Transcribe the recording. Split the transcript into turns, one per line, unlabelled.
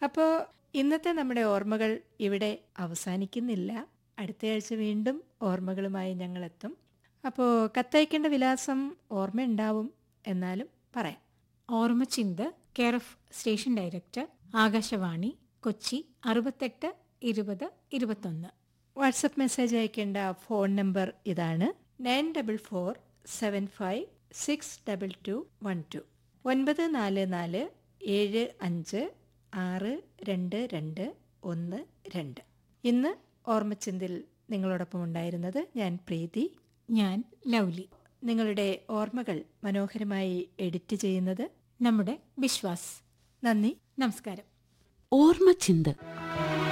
അപ്പോൾ ഇന്നത്തെ നമ്മുടെ ഓർമ്മകൾ ഇവിടെ അവസാനിക്കുന്നില്ല അടുത്തയാഴ്ച വീണ്ടും ഓർമ്മകളുമായി ഞങ്ങളെത്തും അപ്പോൾ കത്തയക്കേണ്ട വിലാസം ഓർമ്മയുണ്ടാവും എന്നാലും പറയാം
ഓർമ്മചിന്ത് care of station director Akashvani Kochi അറുപത്തെട്ട് ഇരുപത് ഇരുപത്തൊന്ന്
വാട്സപ്പ് മെസ്സേജ് അയക്കേണ്ട ഫോൺ നമ്പർ ഇതാണ് nine double four seven five six double two one two ഒൻപത് നാല് നാല് ഏഴ് അഞ്ച് ആറ് രണ്ട് രണ്ട് ഒന്ന് രണ്ട് ഇന്ന് ഓർമ്മച്ചിന്തിൽ നിങ്ങളോടൊപ്പം ഉണ്ടായിരുന്നത് ഞാൻ പ്രീതി
ഞാൻ ലൗലി
നിങ്ങളുടെ ഓർമ്മകൾ മനോഹരമായി എഡിറ്റ് ചെയ്യുന്നത്
നമ്മുടെ വിശ്വാസ്
നന്ദി
നമസ്കാരം
ഓർമ്മച്ചിന്ത്